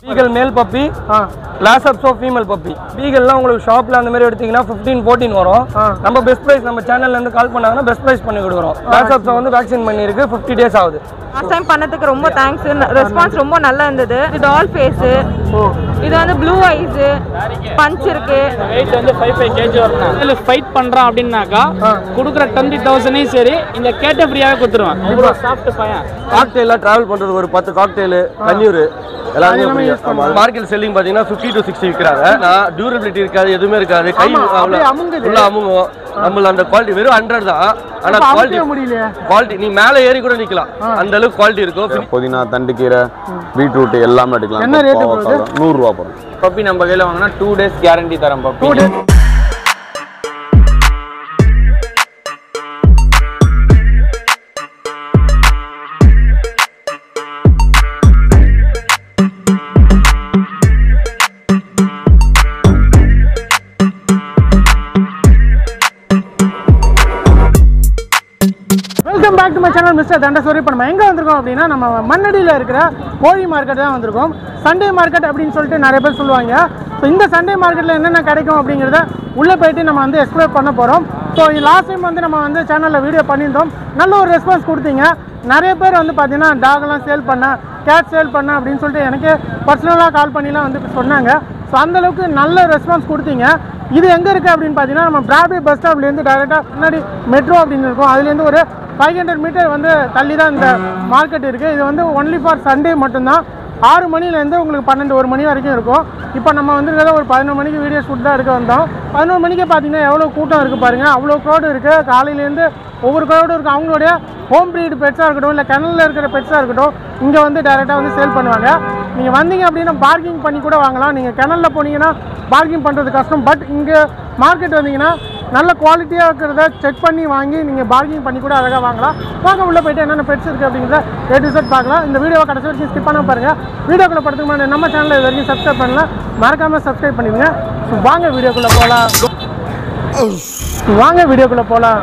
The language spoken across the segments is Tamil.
பீகல் மேல் பப்பி ஆ லாசப்ஸோ ஃபீமேல் பப்பி பீகல்லாம் உங்களுக்கு ஷாப்ல அந்த மாதிரி எடுத்தீங்கன்னா ஃபிஃப்டீன் ஃபோர்டீன் வரும் ஆ. நம்ம பெஸ்ட் ப்ரைஸ் நம்ம சேனல்ல இருந்து கால் பண்ணாங்கன்னா பெஸ்ட் ப்ரைஸ் பண்ணி கொடுக்குறோம் லாசப்ஸோ வந்து வேக்சின் பண்ணியிருக்கு ஃபிஃப்டி டேஸ் ஆகுது லாஸ்ட் டைம் பண்ணதுக்கு ரொம்ப தேங்க்ஸ் ரெஸ்பான்ஸ் ரொம்ப நல்லா இருந்தது இது டால் ஃபேஸ் ஓ இது வந்து ப்ளூ ஐஸ் பஞ்ச் இருக்கு வெயிட் வந்து ஃபைவ் ஃபைவ் கேஜி வரணும் இதில் ஃபைட் பண்ணுறான் அப்படின்னாக்கா கொடுக்குற டுவெண்ட்டி தௌசண்டையும் சரி இந்த கேட்ட ஃப்ரீயாகவே கொடுத்துருவேன் அவ்வளோ சாஃப்ட் பையன் காக்டெயிலாக ட்ராவல் பண்ணுறது ஒரு பத்து காக்டெயில் தண்ணீர் எல்லாமே மார்க்கெட் செல்லிங் பார்த்தீங்கன்னா ஃபிஃப்டி டு சிக்ஸ்டி விற்கிறாங்க நான் டியூரபிலிட்டி இருக்காது எதுவுமே இருக்காது கை ஆமா, அப்படியே அமுங்குது. ஃபுல்லாக அமுங்கும் நம்மள அந்த குவாலிட்டி வெறும் ஹண்ட்ரட் தான் ஆனால் அப்ப குவாலிட்டி அமுக்கவே முடியலையே குவாலிட்டி நீ மேலே ஏறி கூட நிற்கலாம் அந்த அளவுக்கு குவாலிட்டி இருக்கும் புதினா தண்டுக்கீரை பீட்ரூட் எல்லாமே எடுக்கலாம் என்ன rate bro பாவக்காய் நூறுரூவா போடும் பப்பி நம்ம கையில் வாங்கினா டூ டேஸ் கேரண்டி தரேன் puppy welcome back to my channel mister தண்டசோரி இப்போ நம்ம எங்கே வந்திருக்கோம் அப்படின்னா நம்ம மண்ணடியில் இருக்கிற கோழி மார்க்கெட் தான் வந்திருக்கோம் சண்டே மார்க்கெட் அப்படின்னு சொல்லிட்டு நிறைய பேர் சொல்லுவாங்க ஸோ இந்த சண்டே மார்க்கெட்டில் என்னென்ன கிடைக்கும் அப்படிங்கிறத உள்ளே போயிட்டு நம்ம வந்து எக்ஸ்ப்ளோர் பண்ண போகிறோம் ஸோ லாஸ்ட் டைம் வந்து நம்ம வந்து சேனலில் வீடியோ பண்ணியிருந்தோம் நல்ல ஒரு ரெஸ்பான்ஸ் கொடுத்தீங்க நிறைய பேர் வந்து பார்த்தீங்கன்னா டாக்லாம் சேல் பண்ண கேட் சேல் பண்ண அப்படின்னு சொல்லிட்டு எனக்கு பர்சனலாக கால் பண்ணிலாம் வந்து சொன்னாங்க ஸோ அந்தளவுக்கு நல்ல ரெஸ்பான்ஸ் கொடுத்தீங்க இது எங்கே இருக்குது அப்படின்னு பார்த்தீங்கன்னா நம்ம பிராட்வே பஸ் ஸ்டாப்லேருந்து டேரெக்டாக முன்னாடி மெட்ரோ அப்படின்னு இருக்கும் அதுலேருந்து ஒரு ஃபைவ் ஹண்ட்ரட் மீட்டர் வந்து தள்ளி தான் இந்த மார்க்கெட் இருக்குது இது வந்து ஒன்லி ஃபார் சண்டே மட்டும்தான் ஆறு மணிலேருந்து உங்களுக்கு பன்னெண்டு ஒரு மணி வரைக்கும் இருக்கும் இப்போ நம்ம வந்து ஒரு பதினொரு மணிக்கு வீடியோ ஷூட் தான் எடுக்க வந்தோம் பதினோரு மணிக்கே பார்த்தீங்கன்னா எவ்வளோ கூட்டம் இருக்குது பாருங்கள் அவ்வளோ க்ரௌடு இருக்குது காலையிலேருந்து ஒவ்வொரு க்ரௌடும் இருக்குது அவங்களுடைய ஹோம் ப்ரீடு பெட்ஸாக இருக்கட்டும் இல்லை கிணல்ல இருக்கிற பெட்ஸாக இருக்கட்டும் இங்கே வந்து டேரெக்டாக வந்து சேல் பண்ணுவாங்க நீங்கள் வந்தீங்க அப்படின்னா பார்க்கிங் பண்ணி கூட வாங்கலாம் நீங்கள் கிணல்ல போனீங்கன்னா பார்க்கிங் பண்ணுறது கஷ்டம் பட் இங்கே மார்க்கெட் வந்தீங்கன்னா நல்ல குவாலிட்டியாக இருக்கிறத செக் பண்ணி வாங்கி நீங்கள் பார்க்கிங் பண்ணி கூட அழகாக வாங்கலாம் வாங்க உள்ளே போயிட்டு என்னென்ன பெட்ஸ் இருக்குது அப்படிங்கிறத ஏ டு செட் பார்க்கலாம் இந்த வீடியோவை கடைசி வரைக்கும் ஸ்கிப் பண்ண பாருங்கள் வீடியோக்குள்ளே படத்துக்கு முன்னாடி நம்ம சேனலை இது வரைக்கும் சப்ஸ்கிரைப் பண்ணலாம் மறக்காமல் சப்ஸ்கிரைப் பண்ணிடுங்க ஸோ வாங்க வீடியோக்குள்ளே போகலாம் வாங்க வீடியோக்குள்ளே போகலாம்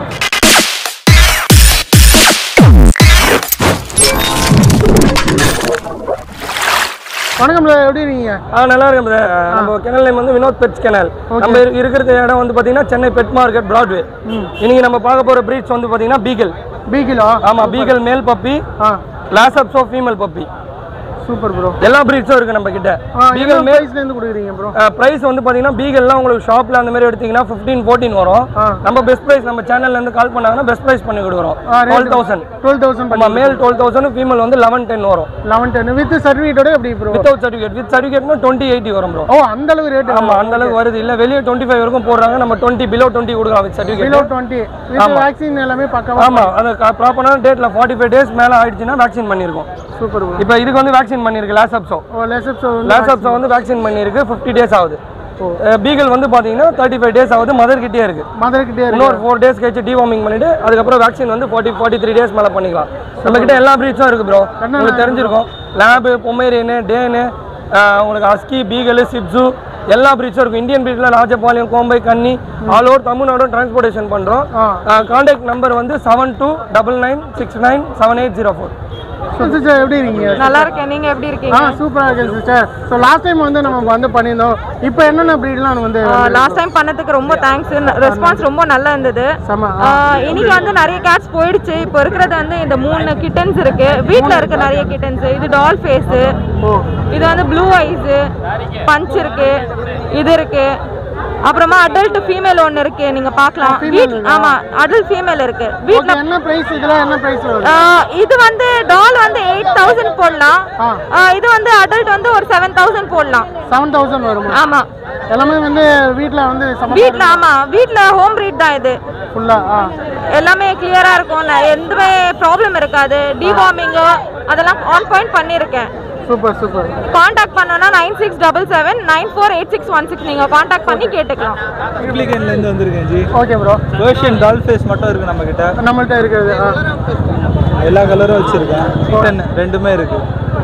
வணக்கம் brother. எப்படி இருக்கீங்க ஆ நல்லா இருக்கும் brother. நம்ம கிணல் நேம் வந்து வினோத் பெட்ஸ் கிணல் நம்ம இரு- இருக்கிற இடம் வந்து பார்த்தீங்கன்னா சென்னை பெட் மார்க்கெட் பிராட்வே இன்னைக்கு நம்ம பார்க்க போகிற பிரீட்ஸ் வந்து பார்த்தீங்கன்னா பீகல் பி கிலோ ஆமா பீகல் மேல் பப்பி ஆ Lhasa Apso female puppy super bro எல்லா பிரீட்ஸும் இருக்கு நம்ம கிட்ட பீகல் பீகல் மேல் ப்ரைஸ்லேருந்து கொடுக்குறீங்க ப்ரோ பிரைஸ் வந்து பாத்தீங்கன்னா பீகல்லாம் உங்களுக்கு ஷாப்ல அந்த மாதிரி எடுத்தீங்கன்னா ஃபிஃப்டீன் ஃபோர்டீன் வரும் ஆ. நம்ம பெஸ்ட் பிரைஸ் நம்ம சேனல்ல இருந்து கால் பண்ணாங்கன்னா பெஸ்ட் பிரைஸ் பண்ணி கொடுக்குறோம் டுவெல் தௌசண்ட் டுவெல் தௌசண்ட் நம்ம மேல் டுவெல் தௌசண்ட் ஃபீமேல் வந்து லெவன் டென் வரும் லெவன் டென் வித் சர்டிஃபிகேட்டோட எப்படி ப்ரோ வித்தவுட் சர்டிஃபிகேட் வித் சர்டிஃபிகேட்னா டுவெண்ட்டி எயிட்டி வரும் ப்ரோ ஓ அந்த அளவு ரேட் ஆமா அந்த அளவுக்கு வருது இல்ல வெளியே டுவெண்ட்டி ஃபைவ் வரைக்கும் போடுறாங்க நம்ம டுவெண்ட்டி பிலோ டுவெண்ட்டி கொடுக்கலாம் with below certificate twenty with vaccine எல்லாமே பக்கவா ஆமா அந்த ப்ராப்பரான டேட்ல ஃபார்ட்டி ஃபைவ் டேஸ் மேல ஆயிடுச்சுன்னா வேக்சின் பண்ணிருக்கோம் சூப்பர் ப்ரோ இப்போ இதுக்கு வந்து வேக்சின் பண்ணிருக்கு லாசப்ஸோ ஓ லெசப்ஸ் வந்து லாசப்ஸோ வந்து வேக்சின் பண்ணிருக்கு ஃபிஃப்டி டேஸ் ஆகுது பீகல் வந்து பாத்தீங்கன்னா தேர்ட்டி ஃபைவ் டேஸ் ஆகுது மதர் கிட்டே இருக்கு மதுரை கிட்டே இருக்கு இன்னொரு ஃபோர் டேஸ் கழிச்சு டிவார்மிங் பண்ணிட்டு அதுக்கப்புறம் வேக்சின் வந்து ஃபார்ட்டி ஃபார்ட்டி த்ரீ டேஸ் மேலே பண்ணிக்கலாம் நம்ம கிட்ட எல்லா ப்ரீட்ஸும் இருக்கு ப்ரோ உங்களுக்கு தெரிஞ்சிருக்கும் லேபு பொமேரியனு டேனு உங்களுக்கு அஸ்கி பீகல் சிப்ஸு எல்லா ப்ரீட்ஸும் இருக்கும் Indian ப்ரீட்ல Rajapalayam Kombai Kanni all over தமிழ்நாடும் டிரான்ஸ்போர்ட்டேஷன் பண்ணுறோம் கான்டாக்ட் நம்பர் வந்து seven two double nine six nine seven eight zero four sister எப்படி இருக்கீங்க நல்லா இருக்கேன் நீங்க எப்படி ஆ இருக்கீங்க சூப்பரா இருக்கு சிஸ்டர் ஸோ லாஸ்ட் டைம் வந்து நம்ம வந்து பண்ணியிருந்தோம் இப்போ என்னென்ன ப்ரீட்லாம் வந்து லாஸ்ட் டைம் பண்ணதுக்கு ரொம்ப தேங்க்ஸ் ரெஸ்பான்ஸ் ரொம்ப நல்லா இருந்தது செம ஆ, இன்னைக்கு வந்து நிறைய கேட்ஸ் போயிடுச்சு இப்போ இருக்கிறது வந்து இந்த மூணு கிட்டன்ஸ் இருக்கு வீட்ல இருக்க நிறைய கிட்டன்ஸ் இது டால் ஃபேஸ் ஓ இது வந்து ப்ளூ ஐஸ் பஞ்ச் இருக்கு இது இருக்கு அப்புறமா அடல்ட் ஃபீமேல் ஒன்னு இருக்கு நீங்க பார்க்கலாம் வீட் ஆமா அடல்ட் ஃபீமேல் இருக்கு வீட்ல ஓகே என்ன ப்ரைஸ் இதெல்லாம் என்ன ப்ரைஸ் வருது ஆ, இது வந்து டால் வந்து எயிட் தௌசண்ட் போடலாம் ஆ. ஆ, இது வந்து அடல்ட் வந்து ஒரு செவன் தௌசண்ட் போடலாம் செவன் தௌசண்ட் வருமா ஆமா எல்லாமே வந்து வீட்டில் வந்து வீட்ல ஆமா வீட்ல ஹோம் ப்ரீட் தான் இது ஃபுல்லாக ஆ எல்லாமே கிளியரா இருக்கும் ந- எதுவுமே ப்ராப்ளம் இருக்காது டிவார்மிங் அதெல்லாம் ஆன் பாயிண்ட் பண்ணியிருக்கேன் சூப்பர் சூப்பர் காண்டாக்ட் பண்ணோம்னா nine six double seven nine four eight six one six நீங்கள் காண்டாக்ட் பண்ணி கேட்டுக்கலாம் ரிப்ளிகன்லேருந்து வந்திருக்கேன் ji okay bro Persian doll face மட்டும் இருக்கு நம்ம கிட்ட நம்மள்ட்ட இருக்கிறது ஆ எல்லா கலரும் வச்சிருக்கேன் கிட்டன் ரெண்டுமே இருக்கு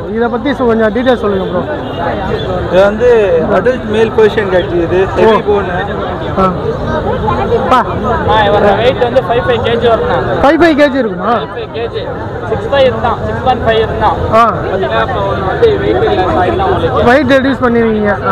இதை பற்றி கொஞ்சம் டீட்டெயில் சொல்லுங்கள் ப்ரோ இது வந்து அடல்ட் மேல் பொசிஷன் கேட்சி இது ஹெவி போன் ஆ பா ஆ இவரோட வெயிட் வந்து ஃபைவ் ஃபைவ் கேஜி வரணும் ஃபைவ் ஃபைவ் கேஜி இருக்குமா ஃபைவ் கேஜி சிக்ஸ் ஃபைவ் இருந்தான் சிக்ஸ் பாயிண்ட் ஃபைவ் இருந்தான் ஆ பார்த்தீங்கன்னா இப்போ வந்து வெயிட் இல்லை ஆயிடலாம் உங்களுக்கு வெயிட் ரெடியூஸ் பண்ணிருக்கீங்க ஆ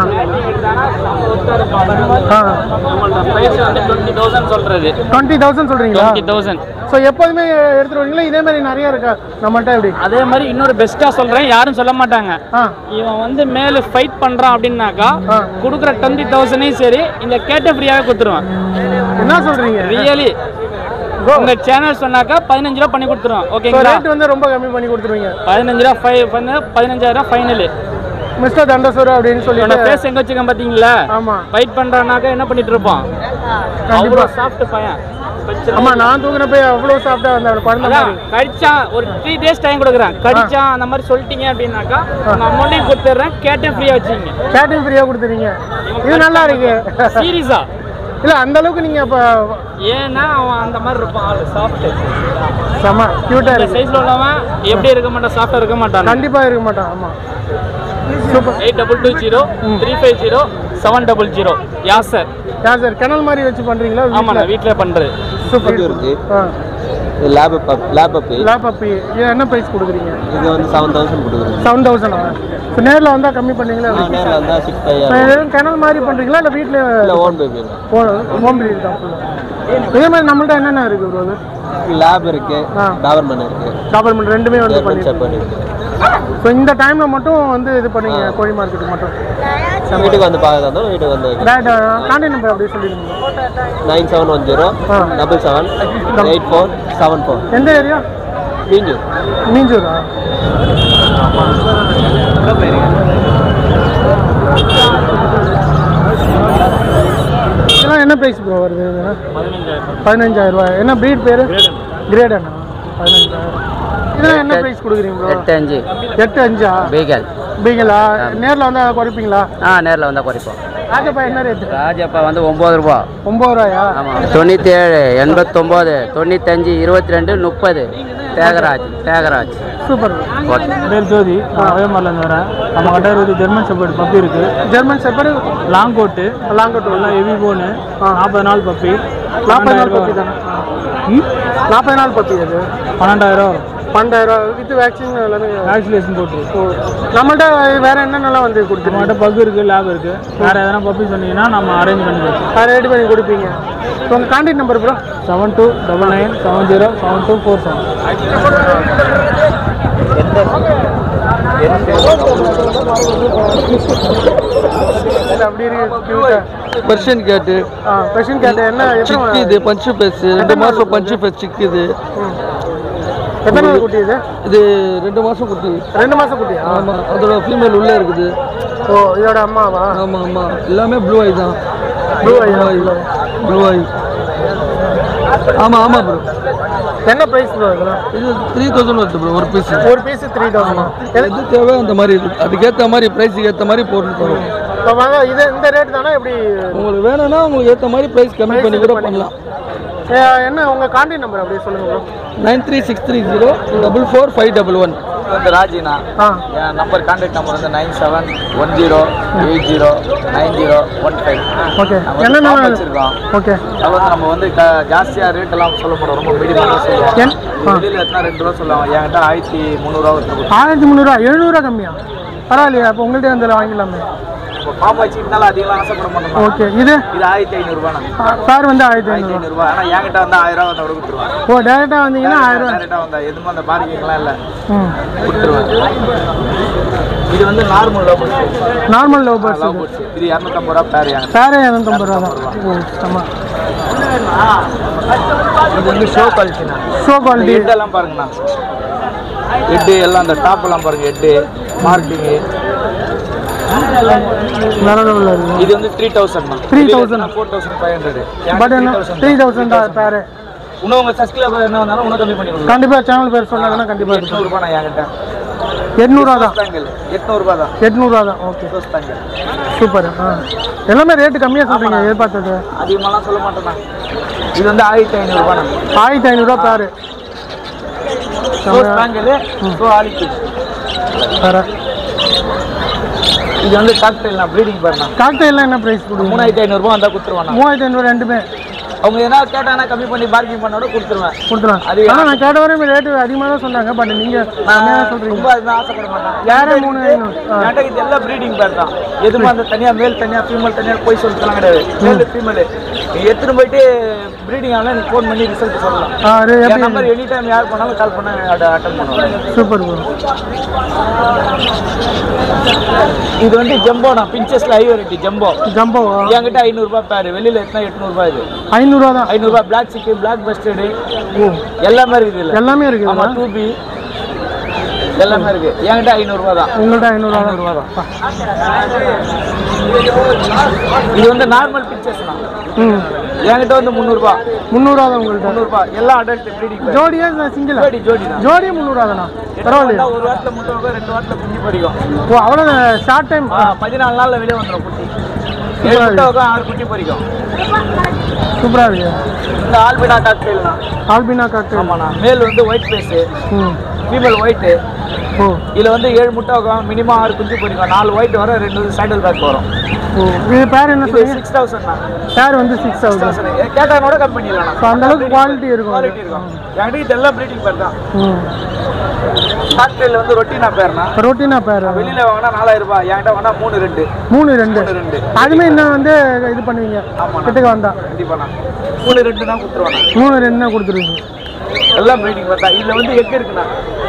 ஆ நம்மளோட ப்ரைஸ் வந்து டுவெண்ட்டி தௌசண்ட் சொல்கிறது டுவெண்ட்டி தௌசண்ட் சொல்கிறீங்களா டுவெண்ட்டி தௌசண்ட் ஸோ எப்போதுமே எடுத்துட்டு வரீங்களா இதே மாதிரி நிறைய இருக்கா நம்மள்ட்ட எப்படி அதே மாதிரி இன்னொரு பெஸ்ட்டாக சொல்கிறேன் யாரும் சொல்ல மாட்டாங்க ஆ இவன் வந்து மேலே ஃபைட் பண்ணுறான் அப்படின்னாக்கா ஆ. கொடுக்குற டுவெண்ட்டி தௌசண்டையும் சரி இந்த கேட்ட ஃப்ரீயாகவே கொடுத்துருவான் என்ன சொல்கிறீங்க ரியலி உங்க சேனல் சொன்னாக்கா பதினஞ்சு ரூபா பண்ணி கொடுத்துருவோம் ஸோ ஓகேங்களா ரேட் வந்து ரொம்ப கம்மி பண்ணி கொடுத்துருவீங்க பதினஞ்சு ரூபா ஃபைவ் பண்ண பதினஞ்சாயிரம் ஃபைனலு மிஸ்டர் தண்டசூர் அப்படின்னு என்னோட சொல்லிட்டு ஃபேஸ் எங்க வச்சுக்கேன் பாத்தீங்களா ஆமா ஃபைட் பண்றானாக்கா என்ன பண்ணிட்டு இருப்பான் அவ்வளோ சாஃப்ட் பையன் வச்சிருந்தா- ஆமா நான் தூக்குனப்ப அவ்வளோ சாப்பிட்டா அந்த குழந்தை அதான் மாதிரி கடிச்சான் ஒரு த்ரீ டேஸ் டைம் கொடுக்குறேன் கடிச்சான் அந்த மாதிரி சொல்லிட்டீங்க அப்படின்னாக்கா நான் அமௌண்ட்டையும் கொடுத்துட்றேன் கேட்டேன் ஃப்ரீயா வச்சுங்க கேட்டிங் ஃப்ரீயாக கொடுத்துறீங்க இது நல்லா இருக்கு சீரியஸா இல்லை அந்த அளவுக்கு நீங்கள் இப்போ ஏன்னா அவன் அந்த மாதிரி இருப்பான் ஆளு சாஃப்ட் செம க்யூட்டாக இந்த இருக்கு சைஸ்ல உள்ளவன் எப்படி இருக்க மாட்டான் சாஃப்டா இருக்க மாட்டான் கண்டிப்பாக இருக்க மாட்டான் ஆமாம் super eight double two zero three five zero seven double zero யா சார் ஏன் சார் கிணல் மாதிரி வச்சு பண்ணுறீங்களா ஆமாண்ணா வீட்டில் பண்ணுறது சூப்பர் இருக்கு ஆ இது லேப் லேப் அப் லேப் அப்பி இது என்ன ப்ரைஸ் கொடுக்குறீங்க இது வந்து செவன் தௌசண்ட் கொடுக்குறோம் செவன் தௌசண்டா ஸோ நேரில் வந்தால் கம்மி பண்ணீங்களா எப்படி? நேரில் வந்தால் சிக்ஸ் ஃபைவ் இப்போ எதுவும் கிணல் மாதிரி பண்ணுறீங்களா இல்லை வீட்டில் இல்லை ஓன் பேபி ஹோம் டெலிவரி தான் ஃபுல்லாக இதே மாதிரி நம்மள்ட்ட என்னென்ன இருக்குது ப்ரோ அது லேப் இருக்கு ஆ. டாபர்மேன் இருக்கு டாபர்மெண்ட் ரெண்டுமே வந்து ஜெர்மன் பண்ணி ஷெப்பர்ட் இருக்கு ஸோ இந்த டைமில் மட்டும் வந்து இது பண்ணீங்க கோழி மார்க்கெட்டுக்கு மட்டும் வீட்டுக்கு வந்து பார்க்க இருந்தாலும் வீட்டுக்கு வந்து டேட் கான்டாக்ட் நம்பர் அப்படியே சொல்லிடுங்க நைன் செவன் ஒன் ஜீரோ ஆ. Double seven eight four seven four எந்த ஏரியா மீஞ்சூர் மீஞ்சூரா இதெல்லாம் என்ன ப்ரைஸ் ப்ரோ வருது இதெல்லாம் பதினஞ்சாயிரம் ரூபாய் என்ன ப்ரீட் பேர் கிரேட் அண்ணா பதினஞ்சாயிரம் இதெல்லாம் என்ன ப்ரைஸ் கொடுக்குறீங்க ப்ரோ எட்டு அஞ்சு எட்டு அஞ்சா பீகல் பீங்களா நேரில் வந்தால் குறைப்பீங்களா ஆ நேரில் வந்தால் குறைப்போம் ராஜப்பா என்ன ரேட்டு ராஜப்பா வந்து ஒம்பது ரூபா ஒம்பது ரூபாயா ஆமாம் தொண்ணூற்றி ஏழு எண்பத்தொம்போது தொண்ணூத்தஞ்சு இருபத்தி ரெண்டு முப்பது தேகராஜ் தேகராஜ் சூப்பர் ஓகே பேர் ஜோதி வேமாரிலேருந்து வரேன் நம்ம கிட்ட இருக்குது ஜெர்மன் ஷெப்பர்ட் பப்பி இருக்கு German shepherd long coat long coat எல்லாம் ஹெவி போனு நாற்பது நாள் பப்பி நாற்பது நாள் பப்பி தானே நாற்பது நாள் பப்பி அது பன்னெண்டாயிரம் வரும் பன்னெண்டாயிரம் வித் வேக்சின் எல்லாமே வேக்சினேஷன் போட்டு ஓ நம்மள்ட்ட வேற என்னென்னலாம் வந்து கொடுத்துருவோம் நம்மகிட்ட பக் இருக்கு லேப் இருக்கு வேற எதனா பப்பி சொன்னீங்கன்னா நம்ம அரேஞ்ச் பண்ணி கொடுப்போம் ரெடி பண்ணி கொடுப்பீங்க ஸோ உங்கள் contact number bro seven two double nine seven zero seven two four seven அப்படி இருக்கு பர்ஷியன் கேட்டு ஆ கொஷின் கேட்டேன் என்ன சிக்கு இது எத்தனை பஞ்சு பெஸ் ரெண்டு மாசம் பஞ்சு பெஸ் சிக்கு இது எத்தனை நாள் குட்டி இது இது ரெண்டு மாசம் குட்டி ரெண்டு மாசம் குட்டியா ஆமா அதோட ஃபீமேல் உள்ள இருக்குது ஓ இதோட அம்மாவா ஆமா ஆமா எல்லாமே ப்ளூ ஐ தான் Blue eye blue eye blue eye ஆமா ஆமா ப்ரோ என்ன ப்ரைஸ் ப்ரோ இதெல்லாம் இது த்ரீ தௌசண்ட் வருது ப்ரோ ஒரு பீஸ் ஒரு பீஸ் த்ரீ தௌசண்ட் எது தேவை அந்த மாதிரி இருக்கு அதுக்கேற்ற மாதிரி ப்ரைஸுக்கு ஏற்ற மாதிரி போட்டு தரோம் இப்போ வாங்க இது இந்த ரேட் தானே எப்படி உங்களுக்கு வேணும்னா உங்களுக்கு ஏற்ற மாதிரி ப்ரைஸ் கம்மி பண்ணி கூட பண்ணலாம் ஏ, என்ன உங்கள் கான்டாக்ட் நம்பர் அப்படியே சொல்லுங்க bro nine three six three zero double four five double one வந்து ராஜினா ஆ என் நம்பர் கான்டாக்ட் நம்பர் வந்து nine seven one zero eight zero nine zero one five okay நம்ம என்னென்ன வந்து வச்சிருக்கோம் ஓகே அது வந்து நம்ம வந்து க- ஜாஸ்தியா ரேட் எல்லாம் சொல்ல மாட்டோம் ரொம்ப மீடியமாக சொல்லுவோம் என் ஆ வெளியில் எத்தனை ரெண்டு ரூபா சொல்லுவாங்க என்கிட்ட ஆயிரத்தி முந்நூறுரூவா வருது ஆயிரத்தி முந்நூறுரூவா எழுநூறுவா கம்மியா பரவாயில்லையா அப்போ உங்கள்கிட்ட வந்து வாங்கிடலாமே இப்போ பாப்பா வச்சுக்கிட்டாலும் அதிகமாக ஆசைப்பட மாட்டோம் ஓகே இது இது ஆயிரத்தி ஐநூறுரூவாண்ணா சார் வந்து ஆயிரத்தி ஆயிரத்தி ஐநூறுரூவா ஐநூறுரூவா ஆனால் என்கிட்ட வந்து ஆயிரம் ரூபா வந்து கொடுத்துருவாங்க ஓ டேரெக்டாக வந்தீங்கன்னா ஆயிரம் ரூபா டேரெக்டாக வந்தா எதுவும் அந்த பார்க்கிங்லாம் இல்லை ம் கொடுத்துருவேன் இது வந்து normal love normal love birds love birds இது இரநூத்தம்பது ரூபா பேர் என்கிட்ட சாரே இரநூத்தம்பது ரூபா தான் ஓ ஆமாம் இது வந்து ஷோ குவாலிட்டிண்ணா ஷோ குவாலிட்டி ஹெட் எல்லாம் பாருங்கண்ணா ஹெட்டு எல்லாம் அந்த டாப் எல்லாம் பாருங்க ஹெட்டு மார்க்கிங்கு வேற லெவலில் இருக்கு இது வந்து three thousand 3000. Four thousand five hundred but என்ன த்ரீ தௌசண்ட் தான் பேரு இன்னும் உங்க சப்ஸ்கிரைபர் என்ன வந்தாலும் இன்னும் கம்மி பண்ணி கொடுக்கலாம் கண்டிப்பாக சேனல் பேர் சொன்னாங்கன்னா கண்டிப்பாக இருக்கும் எட்நூறுபா நான் என்கிட்ட எட்நூறுவா தான் பேங்கிள் எட்நூறுபா தான் எட்நூறுவா தான் ஓகே ரோஸ் பேங்கிள் சூப்பர் ஆ எல்லாமே ரேட்டு கம்மியாக சொல்கிறீங்க எதிர்பார்த்தது அதிகமாலாம் சொல்ல மாட்டேண்ணா இது வந்து ஆயிரத்தி ஐநூறுபா ஆயிரத்தி ஐநூறுரூவா பேரு ரோஸ் பேங்கிள் ஸோ ஆலிக்கு வேற இது வந்து காக்டெயில் நான் ப்ரீடிங் பண்ணேன் காக்டெயிலாம் என்ன ப்ரைஸ் கொடுங்க மூணாயிரத்தி ஐநூறுபா வந்தால் கொடுத்துருவேன் மூவாயிரத்தி ஐநூறு ரெண்டுமே அவங்க என்ன கேட்டாங்கன்னா கம்மி பண்ணி பார்க்கிங் பண்ணோட கொடுத்துருவேன் கொடுத்துலாம் அது ஆனால் நான் கேட்ட வரையும் ரேட்டு அதிகமாக தான் சொன்னாங்க பட் நீங்கள் கம்மியாக தான் சொல்கிறீங்க ரொம்ப அதுதான் ஆசைப்பட மாட்டேன் யாரே மூணு ஐநூறு ஆ. என்கிட்ட இது எல்லாம் ப்ரீடிங் பேர் தான் எதுவுமே அந்த தனியாக மேல் தனியாக ஃபீமேல் தனியாக போய் சொல்லிட்டுலாம் கிடையாது மேல் ஃபீமேல் நீ எடுத்துன்னு போயிட்டு ப்ரீடிங் ஆனால் எனக்கு ஃபோன் பண்ணி ரிசல்ட் சொல்லலாம் ஆ அது என் எப்படி நம்பர் எனி டைம் யார் பண்ணாலும் கால் பண்ண அட்டன் பண்ணுவேன் சூப்பர் ப்ரோ இது வந்து ஜம்போ நான் பிஞ்சஸ்ல ஹை வெரைட்டி ஜம்போ ஜம்போவா என்கிட்ட ஐநூறுரூபா பேர் வெளியில் எத்தனை எட்நூறுபா இது ஐநூறுரூவா தான் ஐநூறுரூபா பிளாக் சிக்கன் பிளாக் பஸ்டர்டு ஓ எல்லாமே இருக்குது இல்லை எல்லாமே இருக்குது ஆமா டூபி எல்லாமே இருக்கு என்கிட்ட ஐநூறுரூவா தான் உங்கள்கிட்ட ஐநூறுரூவா தான் ஐநூறுரூவா தான் இது வந்து நார்மல் பிக்சர்ஸ் தான் ம் என்கிட்ட வந்து முந்நூறுபா முந்நூறுரூவா தான் உங்கள்கிட்ட முந்நூறுபா எல்லாம் அடல்ட் ப்ரீடிங் ஜோடியா சிங்கிளா ஜோடி ஜோடி தான் ஜோடியே முந்நூறுரூவா தானா பரவாயில்லையா ஒரு வாரத்தில் முட்டை வைக்கும், ரெண்டு வாரத்தில் குஞ்சு பறிக்கும் ஓ அவ்வளோ ஷார்ட் டைம் ஆ, பதினாலு நாள்ல வெளியே வந்துடும் குட்டி ஏழு முட்டை வைக்கும் ஆறு குட்டி பறிக்கும் சூப்பராக இருக்கு இந்த ஆல்பினா காக்டெயில் தான் ஆல்பினா காட்டு ஆமாண்ணா மேல் வந்து ஒயிட் ஃபேஸு ம் ஃபீமேல் ஒயிட்டு ஓ இதுல வந்து ஏழு முட்டை வைக்கும் மினிமம் ஆறு குஞ்சு பொரிக்கும் நாலு ஒயிட் வரும் ரெண்டு சாண்டல் பேக் வரும் ஓ இது பேர் என்ன இது சொல்லுங்க சிக்ஸ் தௌசண்ட் தான் பேர் வந்து சிக்ஸ் தௌசண்ட் கேட்டானோட கம்பெனி இல்லைண்ணா ஸோ அந்த அளவுக்கு குவாலிட்டி இருக்கும் அது. குவாலிட்டி இருக்கும் என்கிட்ட இதெல்லாம் ப்ரீடிங் பேர் தான் ம் காக்டெயில் வந்து ரொட்டினா பேர்னா ரொட்டீனா பேர் வெளியில வாங்கினா நாலாயிரம் ரூபாய் என்கிட்ட வாங்கினா மூணு ரெண்டு மூணு ரெண்டு மூணு ரெண்டு அதுமே இன்னும் வந்து இது பண்ணுவீங்க கிட்டக்க வந்தா கண்டிப்பாண்ணா மூணு ரெண்டு தான் கொடுத்துருவாண்ணா மூணு ரெண்டு தான் கொடுத்துருவீங்க எல்லாம் ப்ரீடிங் பேர் தான் இதுல வந்து எக் இருக்குண்ணா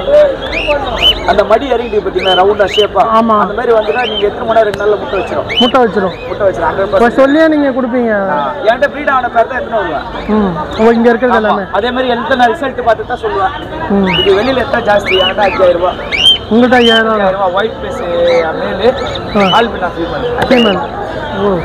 அந்த மடி இறங்கிட்டு பார்த்தீங்கன்னா ரவுண்டா ஷேப்பா ஆமா. அந்த மாதிரி வந்துன்னா நீங்க எத்தனை மணி நேரம் ரெண்டு நாள்ல முட்டை வச்சிடும் முட்டை வச்சிரும் முட்டை வச்சிடும் ஹண்ட்ரட் இப்போ சொல்லியே நீங்கள் கொடுப்பீங்க என்கிட்ட ப்ரீட் ஆன பேர் தான் எத்தனை வருவேன் ம் ஓ இங்கே இருக்கிறது எல்லாமே அதே மாதிரி எத்தனை ரிசல்ட் பார்த்து தான் சொல்லுவேன் ம் இது வெளியில எத்தனை ஜாஸ்தி என்கிட்ட அஞ்சாயிரம் ரூபாய் உங்கள்கிட்ட ஐயாயிரம் அஞ்சாயிரம் ரூபாய் ஒயிட் பேஸ் மேலு ஆ. ஆல்பினா ஃபீமேல் ஃபீமேல் ஓ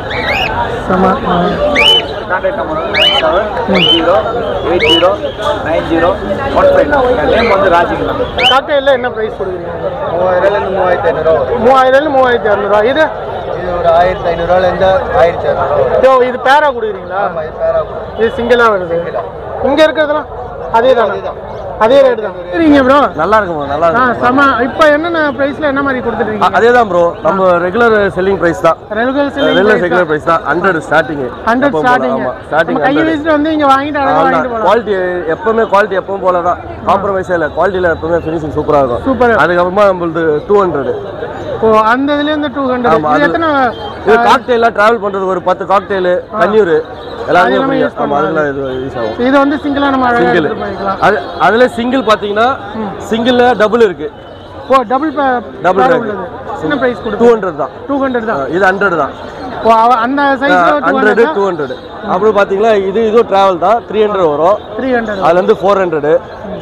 செம ஆ. Contact number nine seven one zero eight zero nine zero one five என் நேம் வந்து ராஜிங்களா காக்கையில் என்ன ப்ரைஸ் கொடுக்குறீங்க மூவாயிரம்லேருந்து மூவாயிரத்தி ஐநூறுரூவா மூவாயிரம்லேருந்து மூவாயிரத்தி இரநூறுவா இது இது ஒரு ஆயிரத்தி ஐநூறுரூவாலேருந்து ஆயிரத்தி இரநூறுவா யோ இது பேரா கொடுக்குறீங்களா இது பேராக கொடுக்கும் இது சிங்கிளாக வருது இங்கே இருக்கிறதுலாம் அதே தானே அதே ரேட்டு தான் சரிங்க ப்ரோ நல்லா இருக்கும் நல்லா ஆ இருக்கும் செம இப்போ என்னென்ன ப்ரைஸில் என்ன மாதிரி கொடுத்துட்டு அதே தான் ப்ரோ நம்ம ரெகுலர் செல்லிங் பிரைஸ் தான் ரெகுலர் ரெகுலர் ரெகுலர் பிரைஸ் தான் ஹண்ட்ரட் ஸ்டார்டிங் ஹண்ட்ரட் ஸ்டார்டிங் ஆமா ஸ்டார்டிங் கை வச்சுட்டு வந்து இங்கே வாங்கிட்டு அழகாக வாங்கிட்டு போகலாம் குவாலிட்டி எப்பவுமே குவாலிட்டி எப்பவும் போல தான் காம்ப்ரமைஸே இல்லை குவாலிட்டியில் எப்பவுமே ஃபினிஷிங் சூப்பராக இருக்கும் சூப்பர் அதுக்கப்புறமா நம்மளுது டூ ஹண்ட்ரட் ஓ அந்த இதுலேருந்து டூ ஹண்ட்ரட் ஆமா, இது அது- எத்தனை இது காக்டெயிலாக ட்ராவல் பண்ணுறது ஒரு பத்து காக்டெயில் கன்னியூர் எல்லாமே எல்லாமே free. use ஆமா அதெல்லாம் இது யூஸ் ஆகும் இது வந்து சிங்கிளாக நம்ம அழகாக சிங்கிள் எடுத்து பண்ணிக்கலாம் அது அதில் சிங்கிள் பார்த்தீங்கன்னா சிங்கிளில் டபுள் இருக்கு ஓ டபுள் Double பேர் pack. உள்ளது என்ன ப்ரைஸ் டூ கொடுக்கும் ஹண்ட்ரட் தான் டூ ஹண்ட்ரட் தான் இது ஹண்ட்ரட் தான் ஓ அவ- அந்த size two hundred hundred two hundred அப்புறம் பார்த்தீங்கன்னா இது இதுவும் ட்ராவல் தான் த்ரீ ஹண்ட்ரட் வரும் த்ரீ ஹண்ட்ரட் அதுலேருந்து ஃபோர் ஹண்ட்ரடு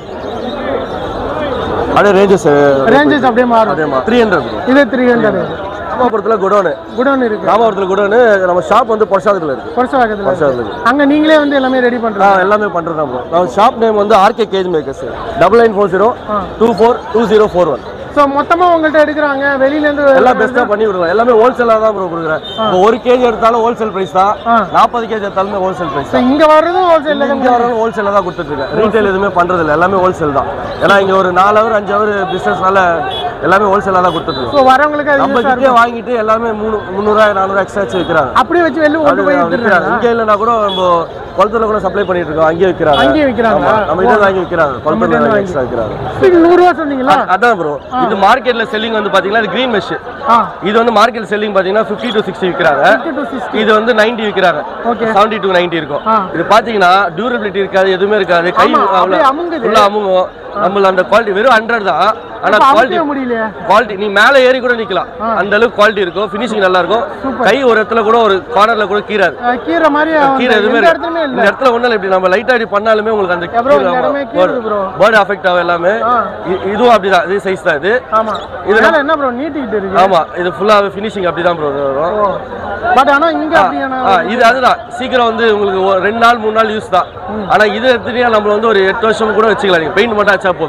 அப்படியே ரேஞ்சஸ் ரேஞ்சஸ் அப்படியே மாறும் அதே மாதிரி த்ரீ ஹண்ட்ரட் இது த்ரீ ஹண்ட்ரட் ராமாபுரத்தில் குடோனு குடோன் இருக்கு ராமாபுரத்தில் குடோனு நம்ம ஷாப் வந்து பொருஷாகத்தில் இருக்கு பொருசவாக்கத்தில் பொருஷாகத்தில் இருக்கு அங்கே நீங்களே வந்து எல்லாமே ரெடி ஆ பண்ணுறோம் எல்லாமே பண்ணுறது தான் bro. நம்ம ஷாப் நேம் வந்து RK cage makers double nine four zero two four two zero four one so மொத்தமாக உங்கள்கிட்ட எடுக்கிறாங்க வெளியிலேருந்து எல்லாம் பெஸ்ட்டாக பண்ணி விடுவோம் எல்லாமே ஹோல்சேலாக தான் ப்ரோ கொடுக்குறேன் இப்போ ஒரு கேஜி எடுத்தாலும் ஹோல்சேல் ப்ரைஸ் தான் ஆ. நாற்பது கேஜி எடுத்தாலுமே ஹோல்சேல் ப்ரைஸ் ஸோ இங்கே வர்றதும் ஹோல்சேலில் தான் இங்கே வரவங்க ஹோல்சேலில் தான் கொடுத்துட்ருக்கேன் ரீட்டைல் எதுவுமே பண்ணுறது இல்லை எல்லாமே ஹோல்சேல் தான் ஏன்னா இங்கே ஒரு நாலு ஹவர் அஞ்சு ஹவர் பிஸ்னஸ்னால எல்லாமே ஹோல்சேலாக தான் கொடுத்துட்ருக்கோம் ஸோ வரவங்களுக்கு அது நம்ம யூஸாக கிட்டே இருக்கும் வாங்கிட்டு எல்லாமே மூணு முந்நூறுவா நானூறு எக்ஸ்ட்ரா வச்சு விற்கிறாங்க அப்படியே வச்சு வெளில கொண்டு போய் வித்துறாங்க இங்கே இல்லைனா கூட நம்ம குளத்துல கூட சப்ளை பண்ணிட்டு இருக்கோம் அங்கேயே விற்கிறாங்க அங்கேயே விக்கிறாங்க? ஆமா, நம்ம கிட்ட வாங்கி விற்கிறாங்க குளத்துல வாங்கி. எக்ஸ்ட்ரா விற்கிறாங்க இது நூறுரூவா சொன்னீங்களா அதான் ப்ரோ இது மார்க்கெட்ல செல்லிங் வந்து பாத்தீங்கன்னா இது கிரீன் மெஷ் ஆ இது வந்து மார்க்கெட் செல்லிங் பாத்தீங்கன்னா 50 டு 60 விற்கிறாங்க ஃபிஃப்டி டு சிக்ஸ்டி இது வந்து 90 விற்கிறாங்க Okay. 70 டு 90 இருக்கும் ஆ. இது பாத்தீங்கன்னா டியூரபிலிட்டி இருக்காது எதுவுமே இருக்காது கை ஆமா, அப்படியே அமுங்குது. ஃபுல்லா அமுங்கும் நம்மள அந்த குவாலிட்டி வெறும் 100 தான் ஆனா குவாலிட்டி அமுக்கவே முடியலையே குவாலிட்டி நீ மேலே ஏறி கூட நிக்கலாம் அந்த அளவுக்கு குவாலிட்டி இருக்கும் ஃபினிஷிங் நல்லா இருக்கும் கை ஒரு இடத்துல கூட ஒரு கார்னர்ல கூட கீறாது அஹ் கீரை மாதிரி கீரை வந்து எதுவுமே எந்த இருக்கு. இடத்துலயுமே இந்த இல்லை இடத்துல ஒண்ணும் இல்லை இப்படி நம்ம லைட்டா இப்படி பண்ணாலுமே உங்களுக்கு அந்த bro, இந்த இடமே கீறுது bro. பேர்ட் அஃபெக்ட் ஆகும் எல்லாமே ஆ. இ- இதுவும் அப்படிதான் இது சைஸ் தான் இது ஆமா இது இதனால என்ன ப்ரோ நீட்டிக்கிட்டு இருக்கு ஆமா இது ஃபுல்லா ஃபினிஷிங் அப்படிதான் ப்ரோ வரும் பட் ஆனா இங்க அப்படியான ஆ, இது அதுதான் சீக்கிரம் வந்து உங்களுக்கு ஒரு ரெண்டு நாள் மூணு நாள் யூஸ் தான் ஆனா இது எடுத்துட்டீங்கன்னா நம்ம வந்து ஒரு எட்டு வருஷம் கூட வச்சுக்கலாம் நீங்க பெயிண்ட் மட்டும் அடிச்சா போதும்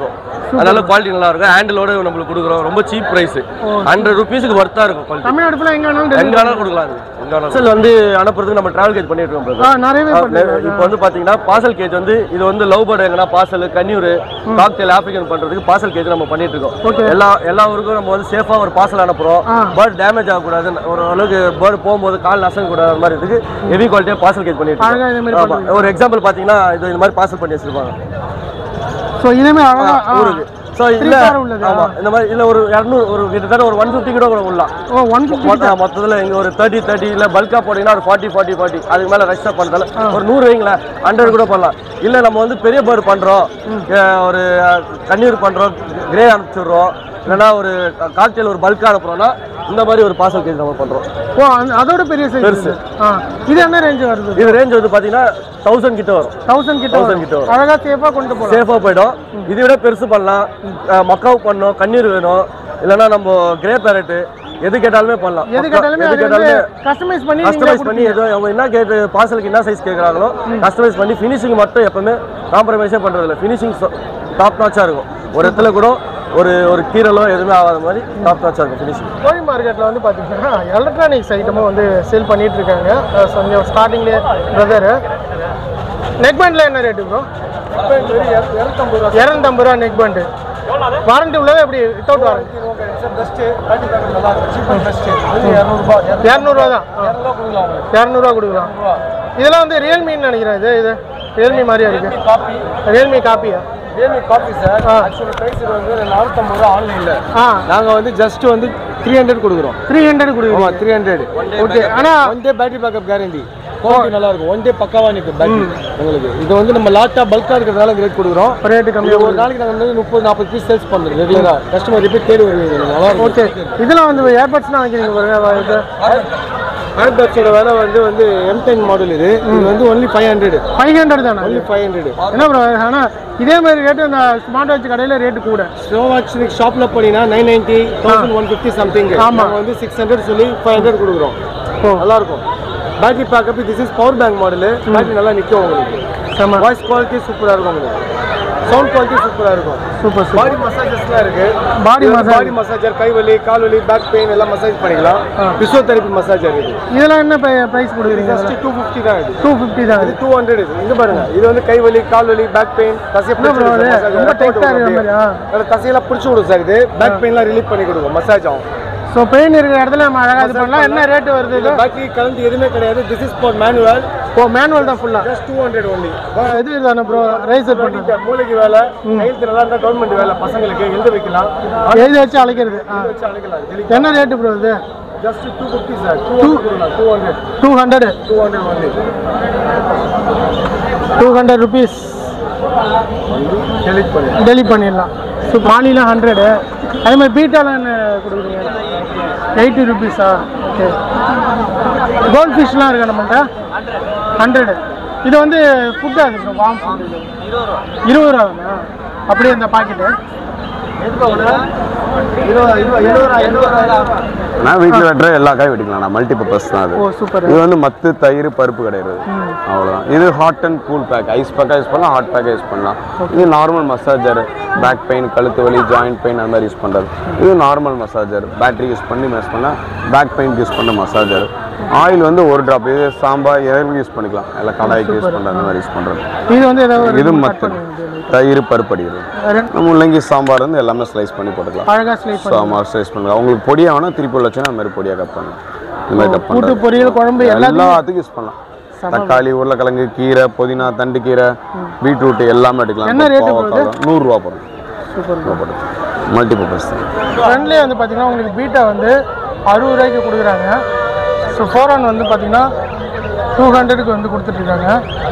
அதனால குவாலிட்டி நல்லா இருக்கும் ஹேண்டிலோட நம்மளுக்கு கொடுக்குறோம் ரொம்ப சீப் பிரைஸ் ஹண்ட்ரட் ருபீஸுக்கு ஒர்த்தா இருக்கும் குவாலிட்டி தமிழ்நாடு ஃபுல்லாக எங்கே வேணாலும் எங்க வேணாலும் கொடுக்கலாம் அது. எங்க வேணாலும் பார்சல் வந்து அனுப்புறதுக்கு நம்ம டிராவல் கேஜ் பண்ணிட்டு இருக்கோம் brother. ஆ நிறையவே ஆ, பண்ணுறாங்க இப்போ வந்து பாத்தீங்கன்னா பார்சல் கேஜ் வந்து இது வந்து லவ் பேர்டு எங்கன்னா பார்சல் கன்னியூர் காக்டெயில் ஆப்பிரிக்கன் பண்றதுக்கு பார்சல் கேஜ் நம்ம பண்ணிட்டு இருக்கோம் எல்லா எல்லா ஊருக்கும் நம்ம வந்து சேஃபா ஒரு பார்சல் அனுப்புறோம் பேர்ட் டேமேஜ் ஆகக்கூடாது ஒரு அளவுக்கு பேர்டு போகும்போது கால் நசங்க கூடாது அந்த மாதிரி இதுக்கு ஹெவி குவாலிட்டியா பார்சல் கேஜ் பண்ணிட்டு அழகா இதே மாதிரி இருக்கோம் ஆமா. ஒரு எக்ஸாம்பிள் பாத்தீங்கன்னா இது இந்த மாதிரி பார்சல் பண்ணி வச்சிருப்பாங்க ஸோ இதேமே அழகா ஆ. ஊருக்கு ஸோ Three இல்ல star உள்ளது, ஆமா இந்த மாதிரி இல்ல ஒரு இரநூறு ஒரு கிட்டத்தட்ட ஒரு ஒன் ஃபிஃப்டி கூட கூட உள்ளலாம் ஓ ஒன் ஃபிஃப்டி மொத்த மொத்தத்தில் இங்கே ஒரு தேர்ட்டி தேர்ட்டி இல்லை பல்காக போட்டிங்கன்னா ஒரு ஃபார்ட்டி ஃபார்ட்டி ஃபார்ட்டி அதுக்கு மேலே ரெஸ்ட்டாக பண்ணுறதால ஒரு நூறு வைங்களேன் ஹண்ட்ரட் கூட பண்ணலாம் இல்லை நம்ம வந்து பெரிய பேர்டு பண்ணுறோம் ஒரு அஹ், கண்ணீர் பண்ணுறோம் கிரே அனுப்பிச்சிடுறோம் இல்லைன்னா ஒரு காக்டெயில் ஒரு பல்காக அனுப்புறோம்னா இந்த மாதிரி ஒரு பார்சல் கேஜ் நம்ம பண்ணுறோம் ஓ அந்த- அதோட பெரிய சைஸ் பெருசு. ஆ இது என்ன ரேஞ்ச் வருது இது ரேஞ்ச் வந்து பார்த்தீங்கன்னா தௌசண்ட் கிட்ட வரும் தௌசண்ட் கிட்ட 1000 வரும். கிட்ட வரும். அழகா சேஃபாக கொண்டு போகலாம் சேஃபாக போயிடும் இதை விட பெருசு பண்ணலாம் அஹ், மக்காவு பண்ணணும் கண்ணீர் வேணும் இல்லைன்னா நம்ம கிரே பேரட்டு எது கேட்டாலுமே பண்ணலாம் எது கேட்டாலுமே எது அது வந்து கேட்டாலுமே கஸ்டமைஸ் பண்ணி நீங்களே கஸ்டமைஸ் பண்ணி ஏதோ அவங்க என்ன கேட்டு பார்சலுக்கு என்ன சைஸ் கேட்குறாங்களோ கஸ்டமைஸ் பண்ணி ஃபினிஷிங் மட்டும் எப்பவுமே காம்ப்ரமைஸே பண்ணுறது இல்லை ஃபினிஷிங் டாப் நாச்சாக இருக்கும் ஒரு இடத்துல கூட ஒரு ஒரு கீரலோ எதுவுமே ஆகாத மாதிரி டாப் நாச்சாக இருக்கும் ஃபினிஷிங் கோழி மார்க்கெட்டில் வந்து பார்த்தீங்கன்னா எலக்ட்ரானிக்ஸ் ஐட்டமும் வந்து சேல் பண்ணிட்டு இருக்காங்க அஹ் கொஞ்சம் ஸ்டார்டிங்லேயே பிரதரு நெக் பேண்டில் என்ன ரேட்டு ப்ரோ இரநூத்தம்பது ரூபா நெக் பேண்டு வாரண்டி உள்ளதா எப்படி வித்தவுட் வாரண்டி இரநூறுவா தான் இரநூறுவா கொடுக்கலாம் இதெல்லாம் வந்து ரியல்மின்னு நினைக்கிறேன் இது இது ரியல்மி மாதிரியா இருக்கு ரியல்மி காப்பியா Realme copy sir actually price வந்து நானூற்றம்பது ரூபா ஆன்லைனில் ஆ நாங்கள் வந்து ஜஸ்ட் வந்து த்ரீ ஹண்ட்ரட் கொடுக்குறோம் த்ரீ ஹண்ட்ரட் கொடுக்குறோம் ஆமாம் த்ரீ ஹண்ட்ரட் ஓகே ஆனால் one day battery backup guarantee quality நல்லா இருக்கும் ஒன் டே பக்காவா நிற்கும் பேட்டரி உங்களுக்கு இது வந்து நம்ம லாட்டா பல்கா இருக்கிறதுனால ரேட் கொடுக்குறோம் ரேட்டு கம்மி இது ஒரு நாளைக்கு நாங்கள் வந்து முப்பது நாற்பது பீஸ் சேல்ஸ் பண்ணுறோம் ரெகுலரா கஸ்டமர் ரிப்பீட் தேடி வருவீங்க நல்லா இருக்கும் ஓகே இதெல்லாம் வந்து ஏர்பட்ஸ்லாம் வைக்கிறீங்க பாருங்க இது ஹேண்ட்பேக்ஸோட விலை வந்து வந்து எம் டென் மாடல் இது இது வந்து only five hundred five hundred தானே ஒன்லி ஃபைவ் ஹண்ட்ரட் என்ன ப்ரோ ஆனால் இதே மாதிரி ரேட்டு இந்த ஸ்மார்ட் வாட்ச் கடையில் ரேட்டு கூட ஸ்னோவாக்ஸ் ஷாப்ல போனீங்கன்னா nine ninety thousand one fifty something ஆமா. ஆமாம் வந்து சிக்ஸ் ஹண்ட்ரட் சொல்லி ஃபைவ் ஹண்ட்ரட் கொடுக்குறோம் நல்லா இருக்கும் battery backup this is power bank model battery நல்லா நிற்கும் உங்களுக்கு செம வாய்ஸ் குவாலிட்டி சூப்பராக இருக்கும் உங்களுக்கு சவுண்ட் குவாலிட்டி சூப்பராக இருக்கும் சூப்பர் சூப்பர் பாடி மசாஜஸ்லாம் இருக்கு Body massage. பாடி மசாஜர் கை வலி கால் வலி பேக் பெயின் எல்லாம் மசாஜ் பண்ணிக்கலாம் பிசியோதெரபி மசாஜர் இது இதெல்லாம் என்ன ப்ரைஸ் கொடுக்குறீங்க ஜஸ்ட் டூ ஃபிஃப்டி தான் இது டூ ஃபிஃப்டி தான் இது டூ ஹண்ட்ரட் இது இங்க பாருங்க இது வந்து கை வலி கால் வலி பேக் பெயின் தசையை என்ன bro இது? ரொம்ப tight ஆ இருக்கிற மாதிரியா? தசையெல்லாம் பிடிச்சி விடும் சார் இது பேக் பெயின்லாம் ரிலீஃப் பண்ணி கொடுக்கும் மசாஜ் ஆகும் ஸோ பெயின் இருக்கிற இடத்துல நம்ம அழகாக இது பண்ணலாம் என்ன ரேட்டு வருது இது பாக்கி கலந்து எதுவுமே கிடையாது திஸ் இஸ் ஃபார் மேனுவல் ஓ மேனுவல் தான் ஃபுல்லாக ஜஸ்ட் டூ ஹண்ட்ரட் ஒன்லி இது தானே ப்ரோ ரைசர் பண்ணுறது மூளைக்கு வேலை கையெழுத்து நல்லா இருந்தால் கவர்மெண்ட் வேலை பசங்களுக்கு எழுத வைக்கலாம் எழுதி வச்சு அழைக்கிறது ஆ. வச்சு அழைக்கலாம் என்ன ரேட்டு ப்ரோ இது just two fifty sir two hundred two hundred two hundred two hundred only two hundred rupees delete பண்ணி டெலிட் பண்ணிடலாம் ஸோ மாலிலாம் ஹண்ட்ரடு அதே மாதிரி பீட்டாலாம் என்ன கொடுக்குறீங்க எயிட்டி ருபீஸா ஓகே கோல்ட் ஃபிஷ்லாம் இருக்கா நம்மள்ட்ட ஹண்ட்ரடு இது வந்து ஃபுட்டாக இருக்கு வாம் ஃபுட் இருபது ரூபா தானே அப்படியே இந்த பாக்கெட்டு நான் வீட்டில் வெட்டுற எல்லா காயும் வெட்டிக்கலாம் நான் மல்டி பர்பஸ் தான் அது ஓ சூப்பர் இது வந்து மத்து தயிர் பருப்பு கிடையாது அவ்வளோதான் இது hot and cool pack ice பேக்காக யூஸ் பண்ணலாம் ஹாட் பேக்காக யூஸ் பண்ணலாம் இது நார்மல் மசாஜர் பேக் பெயின் கழுத்து வலி ஜாயிண்ட் பெயின் அந்த மாதிரி யூஸ் பண்ணுறது இது நார்மல் மசாஜர் பேட்டரி யூஸ் பண்ணி மெஸ் பண்ணால் பேக் பெயின்க்கு யூஸ் பண்ண மசாஜர் ஆயில் வந்து ஒரு ட்ராப் இது சாம்பார் எதற்கு யூஸ் பண்ணிக்கலாம் எல்லாம் கடாய்க்கு யூஸ் பண்ணுறது அந்த மாதிரி யூஸ் பண்ணுறது இது வந்து ஏதாவது இது மத்து தயிர் பருப்பு அடிக்கிறது நம்ம முள்ளங்கி சாம்பார் வந்து எல்லாமே ஸ்லைஸ் பண்ணி போட்டுக்கலாம் அழகாக ஸ்லைஸ் ஸோ ஆமாம் ஸ்லைஸ் பண்ணுங்க அவங்களுக்கு பொடியாக வேணால் திருப்பி உள்ள வச்சுன்னா அந்த மாதிரி பொடியாக கட் பண்ணலாம் இந்த மாதிரி கட் கூட்டு பண்ணுறது பொரியல் குழம்பு எல்லாத்தையும் எல்லாத்துக்கும் யூஸ் பண்ணலாம் தக்காளி உருளைக்கிழங்கு கீரை புதினா தண்டு கீரை பீட்ரூட் எல்லாமே எடுக்கலாம் என்ன rate bro இது? நூறுரூவா போடும் சூப்பர் நூறுரூவா போடும் மல்டி பர்பஸ் ஃப்ரெண்ட்லேயே வந்து பார்த்தீங்கன்னா உங்களுக்கு பீட்டா வந்து அறுபது ரூபாய்க்கு கொடுக்குறாங்க ஸோ ஃபோர் ஒன் வந்து பார்த்தீங்கன்னா டூ ஹண்ட்ரடுக்கு வந்து கொடுத்துட்ருக்காங்க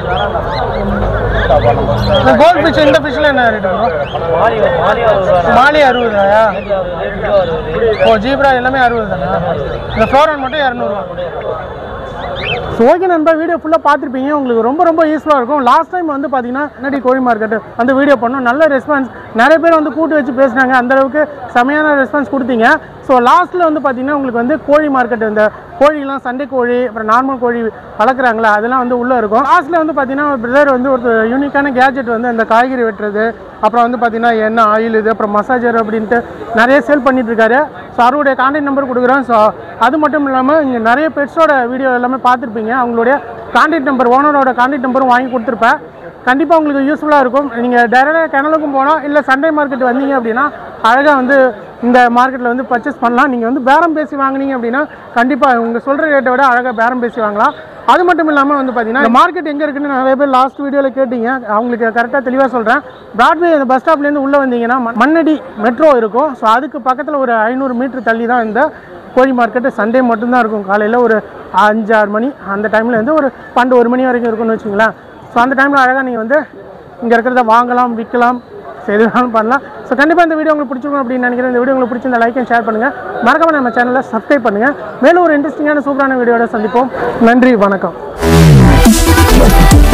இந்த கோல்ட் ஃபிஷ் இந்த ஃபிஷ்ல என்ன ரேட்டு வரும் மாலி அறுபது ரூபாயா ஓ ஜீப்ரா எல்லாமே அறுபது தானே இந்த ஃபோர் ஒன் மட்டும் இரநூறுவா ஸோ ஓகே நண்பா வீடியோ ஃபுல்லாக பார்த்துருப்பீங்க உங்களுக்கு ரொம்ப ரொம்ப யூஸ்ஃபுல்லாக இருக்கும் லாஸ்ட் டைம் வந்து பார்த்தீங்கன்னா முன்னாடி கோழி மார்க்கெட் வந்து வீடியோ பண்ணோம் நல்ல ரெஸ்பான்ஸ் நிறைய பேர் வந்து கூட்டு வச்சு பேசுனாங்க அந்த அளவுக்கு செமையான ரெஸ்பான்ஸ் கொடுத்தீங்க ஸோ லாஸ்ட்டில் வந்து பார்த்தீங்கன்னா உங்களுக்கு வந்து கோழி மார்க்கெட் இந்த கோழிலாம் சண்டை கோழி அப்புறம் நார்மல் கோழி வளர்க்குறாங்களா அதெல்லாம் வந்து உள்ளே இருக்கும் லாஸ்ட்டில் வந்து பார்த்தீங்கன்னா பிரதர் வந்து ஒரு யூனிக்கான கேஜெட் வந்து அந்த காய்கறி வெட்டுறது அப்புறம் வந்து பார்த்தீங்கன்னா எண்ணெய் ஆயில் இது அப்புறம் மசாஜர் அப்படின்ட்டு நிறைய சேல் பண்ணிட்டு இருக்காரு ஸோ அவருடைய கான்டாக்ட் நம்பர் கொடுக்குறோம் ஸோ அது மட்டும் இல்லாமல் இங்கே நிறைய பெட்ஸோட வீடியோ எல்லாமே பார்த்துருப்பீங்க அவங்களுடைய கான்டாக்ட் நம்பர் ஓனரோட கான்டாக்ட் நம்பரும் வாங்கி கொடுத்துருப்பேன் கண்டிப்பாக உங்களுக்கு யூஸ்ஃபுல்லாக இருக்கும் நீங்கள் டைரெக்டாக கிணலுக்கும் போனால் இல்லை சண்டே மார்க்கெட் வந்தீங்க அப்படின்னா அழகாக வந்து இந்த மார்க்கெட்டில் வந்து பர்ச்சேஸ் பண்ணலாம் நீங்கள் வந்து பேரம் பேசி வாங்குனீங்க அப்படின்னா கண்டிப்பாக உங்கள் சொல்கிற ரேட்டை விட அழகாக பேரம் பேசி வாங்கலாம் அது மட்டும் இல்லாமல் வந்து பார்த்தீங்கன்னா இந்த மார்க்கெட் எங்கே இருக்குன்னு நிறைய பேர் லாஸ்ட் வீடியோவில் கேட்டீங்க அவங்களுக்கு கரெக்டாக தெளிவாக சொல்கிறேன் பிராட்வே அந்த பஸ் ஸ்டாப்லேருந்து உள்ளே வந்தீங்கன்னா மண்- மண்ணடி மெட்ரோ இருக்கும் ஸோ அதுக்கு பக்கத்தில் ஒரு ஐநூறு மீட்டர் தள்ளி தான் இந்த கோழி மார்க்கெட்டு சண்டே மட்டும்தான் இருக்கும் காலையில் ஒரு அஞ்சு ஆறு மணி அந்த டைமில் வந்து ஒரு பன்னெண்டு ஒரு மணி வரைக்கும் இருக்கும்னு வச்சுங்களேன் ஸோ அந்த டைமில் அழகாக நீங்கள் வந்து இங்கே இருக்கிறத வாங்கலாம் விற்கலாம் ஸோ எது வேணாலும் பண்ணலாம் ஸோ கண்டிப்பாக இந்த வீடியோ உங்களுக்கு பிடிச்சிருக்கும் அப்படின்னு நினைக்கிறேன் இந்த வீடியோ உங்களுக்கு பிடிச்சிருந்த லைக் அண்ட் ஷேர் பண்ணுங்கள் மறக்காம நம்ம சேனலை சப்ஸ்கிரைப் பண்ணுங்கள் மேலும் ஒரு இன்ட்ரெஸ்டிங்கான சூப்பரான வீடியோட சந்திப்போம் நன்றி வணக்கம்